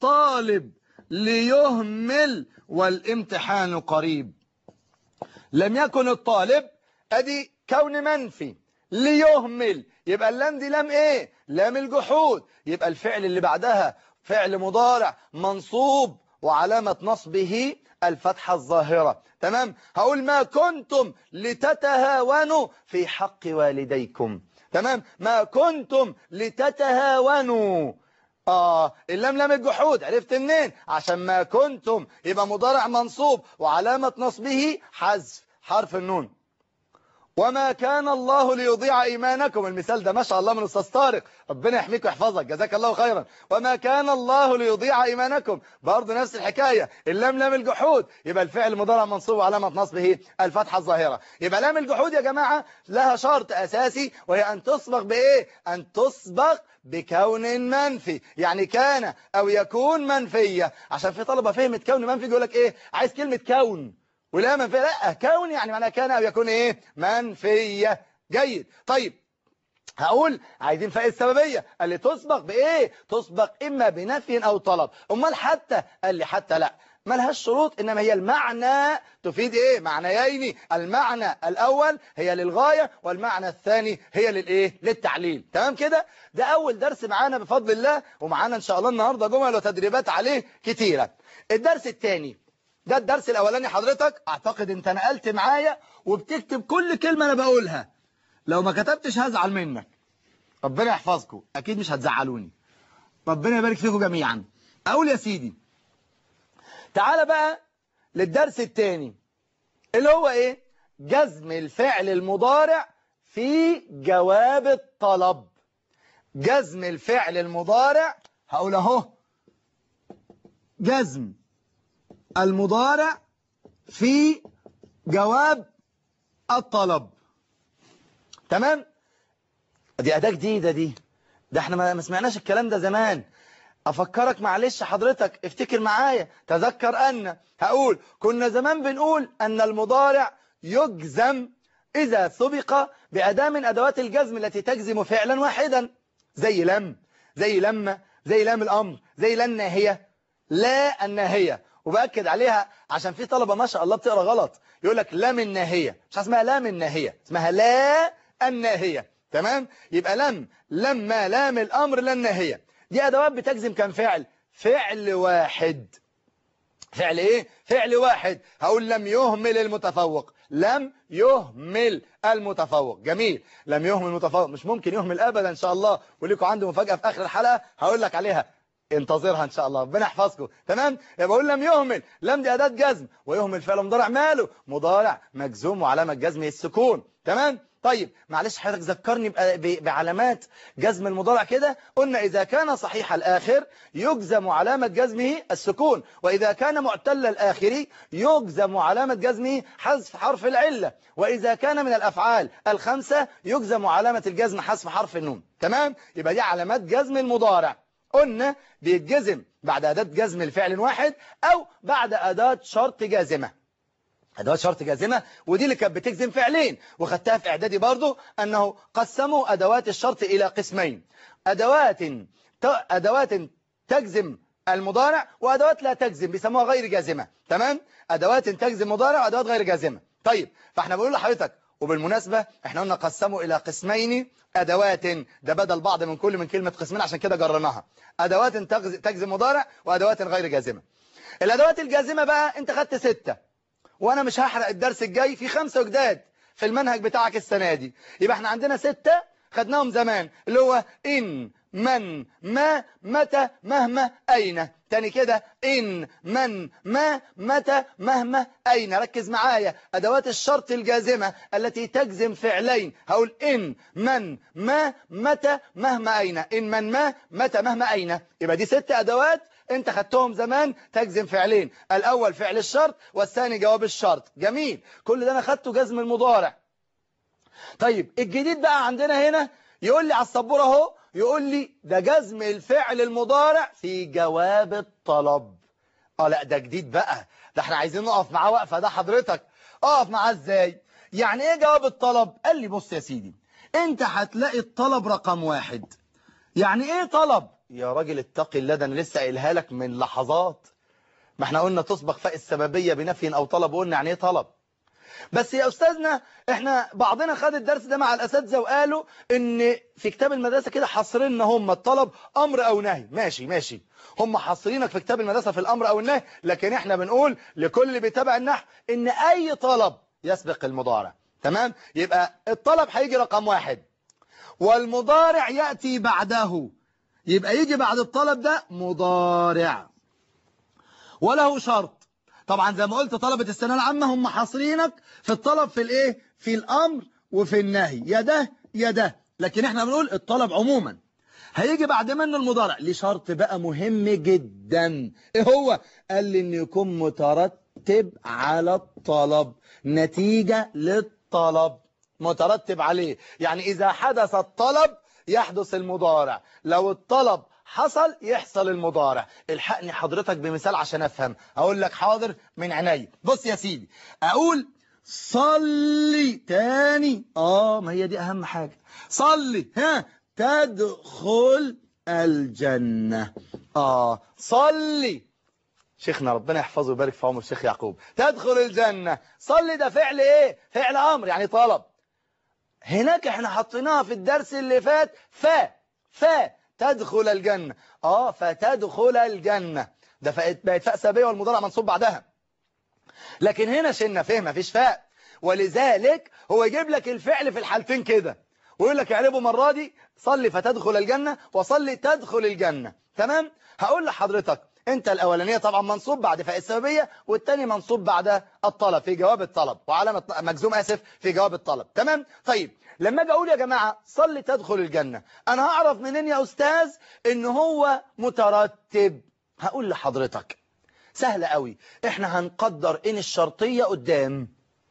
الطالب ليهمل والامتحان قريب لم يكن الطالب ادي كون منفي ليهمل يبقى اللام دي لام ايه لام الجحود يبقى الفعل اللي بعدها فعل مضارع منصوب وعلامة نصبه الفتحة الظاهرة تمام هقول ما كنتم لتتهاونوا في حق والديكم تمام ما كنتم لتتهاونوا آه اللام لام الجحود عرفت منين عشان ما كنتم يبقى مضارع منصوب وعلامة نصبه حذف حرف النون وما كان الله ليضيع إيمانكم المثال ده ما شاء الله من أستاذ طارق ربنا يحميك ويحفظك جزاك الله خيرا وما كان الله ليضيع إيمانكم برضه نفس الحكاية اللام لام الجحود يبقى الفعل مضارع منصوب وعلامة نصبه الفتحة الظاهرة يبقى لام الجحود يا جماعة لها شرط أساسي وهي أن تسبق بإيه أن تسبق بكون منفي يعني كان أو يكون منفية عشان في طلبة فهمت كون منفي يقول لك إيه عايز كلمة كون ولا منفية لا كون يعني معناها كان أو يكون إيه منفية جيد طيب هقول عايزين فاء السببية قال لي تسبق بإيه تسبق إما بنفي أو طلب أمال حتى قال لي حتى لا ما لهاش شروط إنما هي المعنى تفيد إيه معنيين المعنى الأول هي للغاية والمعنى الثاني هي للإيه للتعليل تمام كده ده أول درس معانا بفضل الله ومعانا إن شاء الله النهاردة جمل وتدريبات عليه كتيرة الدرس الثاني ده الدرس الأولاني حضرتك أعتقد أنت نقلت معايا وبتكتب كل كلمة أنا بقولها لو ما كتبتش هزعل منك ربنا يحفظكم أكيد مش هتزعلوني ربنا يبارك فيكم جميعا أقول يا سيدي تعال بقى للدرس الثاني اللي هو إيه جزم الفعل المضارع في جواب الطلب جزم الفعل المضارع هقول اهو جزم المضارع في جواب الطلب تمام دي أداة جديدة دي ده احنا ما سمعناش الكلام ده زمان أفكرك معلش حضرتك افتكر معايا تذكر أن هقول كنا زمان بنقول أن المضارع يجزم إذا سبق بأداة من أدوات الجزم التي تجزم فعلا واحدا زي لم زي لما زي لام الأمر زي لا الناهية لا الناهية وبأكد عليها عشان في طلبة ما شاء الله بتقرأ غلط يقول لك لام الناهية مش اسمها لام الناهية اسمها لا الناهية تمام يبقى لم لما لام الأمر لا الناهية دي أدوات بتجزم كم فعل فعل واحد فعل ايه فعل واحد هقول لم يهمل المتفوق لم يهمل المتفوق جميل لم يهمل المتفوق مش ممكن يهمل ابدا ان شاء الله وليكم عنده مفاجأة في اخر الحلقة هقول لك عليها انتظرها ان شاء الله ربنا يحفظكم تمام يبقى بقول لم يهمل لم دي اداة جزم ويهمل فعل مضارع ماله مضارع مجزوم وعلامة جزمه السكون تمام طيب معلش حضرتك ذكرني بعلامات جزم المضارع كده قلنا إذا كان صحيح الآخر يجزم علامة جزمه السكون وإذا كان معتل الآخر يجزم علامة جزمه حذف حرف العلة وإذا كان من الأفعال الخمسة يجزم علامة الجزم حذف حرف النون تمام يبقى دي علامات جزم المضارع قلنا بيتجزم بعد أداة جزم الفعل واحد أو بعد أداة شرط جازمة أدوات شرط جازمة ودي اللي كانت بتجزم فعلين وخدتها في إعدادي برضو أنه قسموا أدوات الشرط إلى قسمين أدوات أدوات تجزم المضارع وأدوات لا تجزم بيسموها غير جازمة تمام أدوات تجزم مضارع وأدوات غير جازمة طيب فاحنا بنقول لحضرتك وبالمناسبة احنا قلنا قسموا إلى قسمين أدوات ده بدل بعض من كل من كلمة قسمين عشان كده جرناها أدوات تجزم مضارع وأدوات غير جازمة الأدوات الجازمة بقى انت خدت ستة وانا مش هحرق الدرس الجاي في خمسة جداد في المنهج بتاعك السنة دي يبقى احنا عندنا ستة خدناهم زمان اللي هو إن من ما متى مهما أين تاني كده إن من ما متى مهما أين ركز معايا أدوات الشرط الجازمة التي تجزم فعلين هقول إن من ما متى مهما أين إن من ما متى مهما أين يبقى دي ست أدوات انت خدتهم زمان تجزم فعلين الاول فعل الشرط والثاني جواب الشرط جميل كل ده انا خدته جزم المضارع طيب الجديد بقى عندنا هنا يقول لي على السبوره اهو يقول لي ده جزم الفعل المضارع في جواب الطلب اه لا ده جديد بقى ده احنا عايزين نقف معاه وقفه ده حضرتك اقف معاه ازاي يعني ايه جواب الطلب قال لي بص يا سيدي انت هتلاقي الطلب رقم واحد يعني ايه طلب يا راجل اتقي الله ده انا لسه قايلها لك من لحظات ما احنا قلنا تسبق فاء السببية بنفي او طلب وقلنا يعني ايه طلب بس يا أستاذنا احنا بعضنا خد الدرس ده مع الأساتذة وقالوا ان في كتاب المدرسة كده حصرنا هم الطلب أمر أو نهي ماشي ماشي هم حاصرينك في كتاب المدرسة في الأمر أو النهي لكن احنا بنقول لكل اللي بيتابع النحو ان أي طلب يسبق المضارع تمام يبقى الطلب هيجي رقم واحد والمضارع يأتي بعده يبقى يجي بعد الطلب ده مضارع وله شرط طبعا زي ما قلت طلبة الثانويه العامة هم حاصرينك في الطلب في الايه في الامر وفي النهي يا ده يا ده لكن احنا بنقول الطلب عموما هيجي بعد منه المضارع ليه شرط بقى مهم جدا ايه هو قال لي ان يكون مترتب على الطلب نتيجة للطلب مترتب عليه يعني اذا حدث الطلب يحدث المضارع لو الطلب حصل يحصل المضارع الحقني حضرتك بمثال عشان افهم اقول لك حاضر من عيني بص يا سيدي اقول صلي تاني اه ما هي دي اهم حاجة صلي ها تدخل الجنة اه صلي شيخنا ربنا يحفظه ويبارك في عمر الشيخ يعقوب تدخل الجنة صلي ده فعل ايه فعل امر يعني طلب هناك احنا حطيناها في الدرس اللي فات فا فا تدخل الجنة اه فتدخل الجنة ده بقت فاء سببيه والمضارع منصوب بعدها لكن هنا شلنا فيه مفيش فاء ولذلك هو يجيب لك الفعل في الحالتين كده ويقول لك اعربه مرة دي صلي فتدخل الجنة وصلي تدخل الجنة تمام هقول لحضرتك انت الاولانيه طبعا منصوب بعد فاء السببيه والثاني منصوب بعد الطلب في جواب الطلب وعلامه مجزوم اسف في جواب الطلب تمام طيب لما اجي اقول يا جماعه صلي تدخل الجنه انا هعرف منين يا استاذ ان هو مترتب هقول لحضرتك سهله قوي احنا هنقدر ان الشرطيه قدام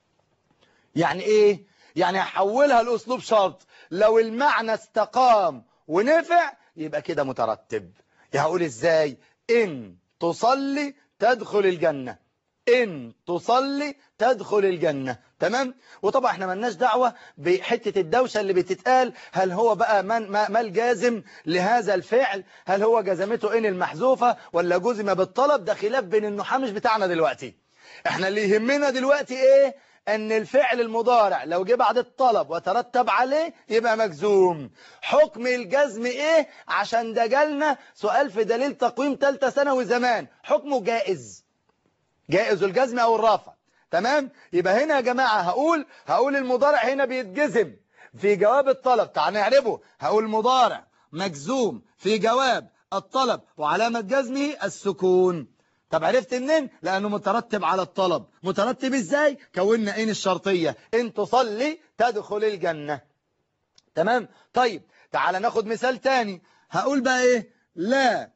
يعني ايه يعني هحولها لاسلوب شرط لو المعنى استقام ونفع يبقى كده مترتب يا هقول ازاي إن تصلي تدخل الجنة إن تصلي تدخل الجنة تمام وطبعا احنا ملناش دعوة بحتة الدوشة اللي بتتقال هل هو بقى من ما, ما الجازم لهذا الفعل هل هو جزمته إن المحذوفة ولا جزم بالطلب ده خلاف بين النحاة مش بتاعنا دلوقتي احنا اللي يهمنا دلوقتي ايه ان الفعل المضارع لو جه بعد الطلب وترتب عليه يبقى مجزوم حكم الجزم ايه عشان ده جالنا سؤال في دليل تقويم ثالثه ثانوي زمان حكمه جائز جائز الجزم او الرفع تمام يبقى هنا يا جماعة هقول هقول المضارع هنا بيتجزم في جواب الطلب تعال نعربه هقول مضارع مجزوم في جواب الطلب وعلامة جزمه السكون طب عرفت منين لانه مترتب على الطلب مترتب ازاي كونا ان الشرطية ان تصلي تدخل الجنة تمام طيب تعال ناخد مثال تاني هقول بقى ايه لا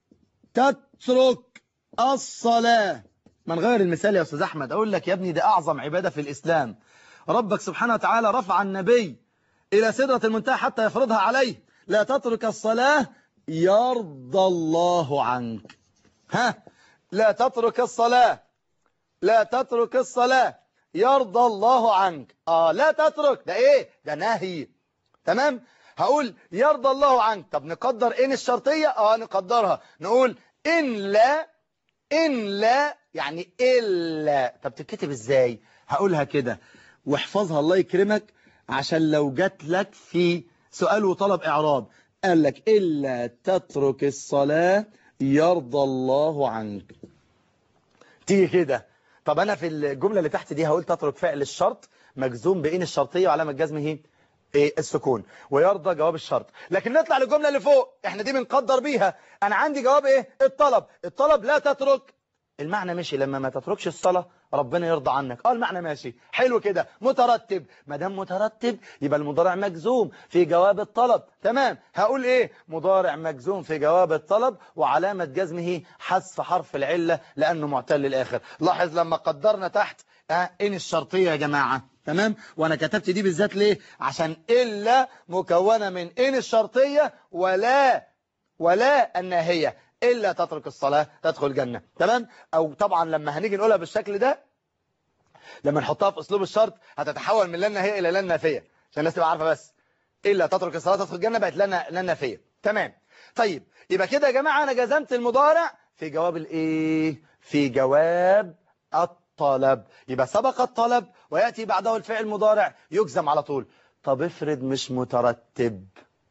تترك الصلاة ما نغير المثال يا استاذ احمد اقول لك يا ابني ده اعظم عبادة في الاسلام ربك سبحانه وتعالى رفع النبي الى سدرة المنتهى حتى يفرضها عليه لا تترك الصلاة يرضى الله عنك ها لا تترك الصلاة لا تترك الصلاة يرضى الله عنك آه لا تترك ده ايه ده نهي تمام هقول يرضى الله عنك طب نقدر ان الشرطية اه نقدرها نقول ان لا ان لا يعني الا طب تتكتب ازاي هقولها كده واحفظها الله يكرمك عشان لو جات لك في سؤال وطلب اعراب قال لك الا تترك الصلاة يرضى الله عنك تيجي كده طب انا في الجملة اللي تحت دي هقول تترك فعل الشرط مجزوم بإن الشرطية وعلامة جزمه ايه السكون ويرضى جواب الشرط لكن نطلع للجملة اللي فوق احنا دي بنقدر بيها انا عندي جواب ايه الطلب الطلب لا تترك المعنى ماشي لما ما تتركش الصلاة ربنا يرضى عنك اه المعنى ماشي حلو كده مترتب ما دام مترتب يبقى المضارع مجزوم في جواب الطلب تمام هقول ايه مضارع مجزوم في جواب الطلب وعلامة جزمه حذف حرف العلة لانه معتل الاخر لاحظ لما قدرنا تحت اه ان الشرطية يا جماعة تمام وانا كتبت دي بالذات ليه عشان الا مكونة من ان الشرطية ولا ولا الناهية إلا تترك الصلاة تدخل الجنة تمام أو طبعا لما هنيجي نقولها بالشكل ده لما نحطها في أسلوب الشرط هتتحول من لن ناهية إلى لن نافية عشان الناس تبقى عارفة بس إلا تترك الصلاة تدخل الجنة بقت لن لن نافية تمام طيب يبقى كده يا جماعة أنا جزمت المضارع في جواب الإيه في جواب الطلب يبقى سبق الطلب ويأتي بعده الفعل المضارع يجزم على طول طب افرض مش مترتب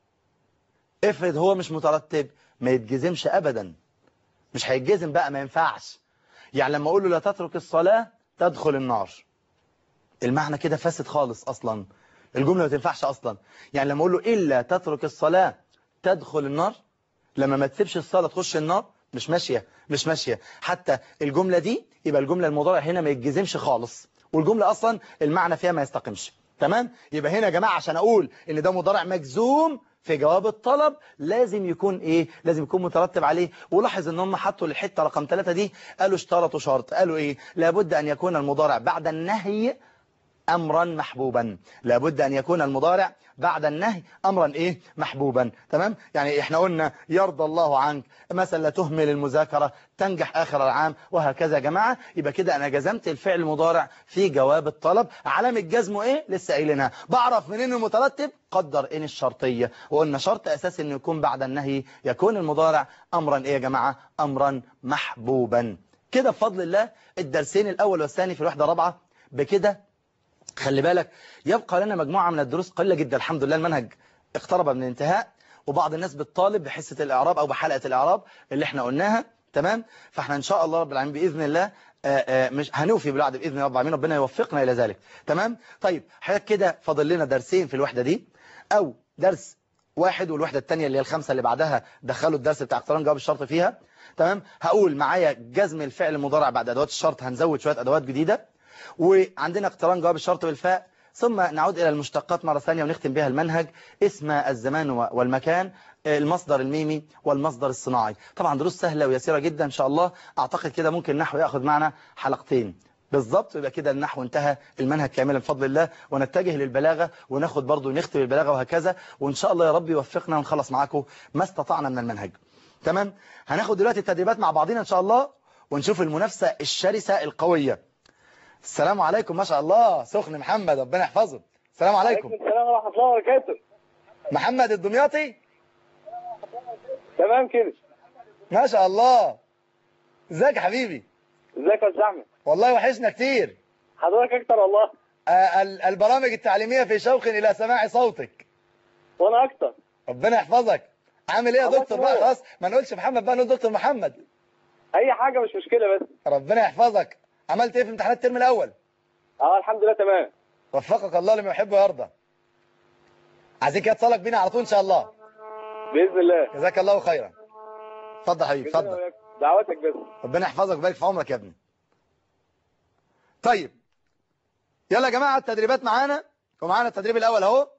افرض هو مش مترتب ما يتجزمش أبدا مش هيتجزم بقى ما ينفعش يعني لما أقول له لا تترك الصلاة تدخل النار المعنى كده فاسد خالص أصلا الجملة ما تنفعش أصلا يعني لما أقول له إلا تترك الصلاة تدخل النار لما ما تسيبش الصلاة تخش النار مش ماشية مش ماشية حتى الجملة دي يبقى الجملة المضارع هنا ما يتجزمش خالص والجملة أصلا المعنى فيها ما يستقمش تمام يبقى هنا يا جماعة عشان أقول إن ده مضارع مجزوم في جواب الطلب لازم يكون ايه لازم يكون مترتب عليه ولاحظ ان هم حطوا الحته رقم ثلاثة دي قالوا اشترطوا شرط قالوا ايه لابد ان يكون المضارع بعد النهي امرا محبوبا لابد ان يكون المضارع بعد النهي امرا ايه محبوبا تمام يعني احنا قلنا يرضى الله عنك مثلا لا تهمل المذاكره تنجح اخر العام وهكذا يا جماعه يبقى كده انا جزمت الفعل المضارع في جواب الطلب علامه جزمه ايه لسه قايلينها بعرف منين المترتب قدر ان الشرطيه وقلنا شرط اساسي انه يكون بعد النهي يكون المضارع امرا ايه يا جماعه امرا محبوبا كده بفضل الله الدرسين الاول والثاني في الوحده الرابعه بكده خلي بالك يبقى لنا مجموعة من الدروس قليلة جدا الحمد لله المنهج اقترب من الانتهاء وبعض الناس بتطالب بحصة الإعراب أو بحلقة الإعراب اللي احنا قلناها تمام فاحنا إن شاء الله رب العالمين بإذن الله آآ آآ مش هنوفي بالوعد بإذن الله رب العالمين ربنا يوفقنا إلى ذلك تمام طيب حضرتك كده فاضل لنا درسين في الوحدة دي أو درس واحد والوحدة الثانية اللي هي الخمسة اللي بعدها دخلوا الدرس بتاع اقتران جواب الشرط فيها تمام هقول معايا جزم الفعل المضارع بعد أدوات الشرط هنزود شوية أدوات جديدة وعندنا اقتران جواب الشرط بالفاء ثم نعود إلى المشتقات مرة ثانية ونختم بها المنهج اسم الزمان والمكان المصدر الميمي والمصدر الصناعي طبعا دروس سهلة ويسيرة جدا إن شاء الله أعتقد كده ممكن النحو يأخذ معنا حلقتين بالظبط يبقى كده النحو انتهى المنهج كاملا بفضل الله ونتجه للبلاغة وناخد برضو نختم البلاغة وهكذا وإن شاء الله يا رب يوفقنا ونخلص معاكم ما استطعنا من المنهج تمام هناخد دلوقتي التدريبات مع بعضنا إن شاء الله ونشوف المنافسة الشرسة القوية السلام عليكم ما شاء الله سخن محمد ربنا يحفظه السلام عليكم السلام ورحمة الله وبركاته محمد الدمياطي تمام كده ما شاء الله ازيك يا حبيبي ازيك يا زعمة والله وحشنا كتير حضرتك اكتر والله آه ال- البرامج التعليمية في شوق إلى سماع صوتك وانا اكتر ربنا يحفظك عامل ايه يا الله دكتور بقى يسلمك. خلاص ما نقولش محمد بقى نقول دكتور محمد اي حاجة مش مشكلة بس ربنا يحفظك عملت ايه في امتحانات الترم الاول اه الحمد لله تمام وفقك الله لما يحب ويرضى عايزين كده تصلك بينا على طول ان شاء الله بإذن الله جزاك الله خيرا اتفضل حبيبي اتفضل دعواتك بس ربنا يحفظك ويبارك في عمرك يا ابني طيب يلا يا جماعة التدريبات معانا ومعانا التدريب الأول اهو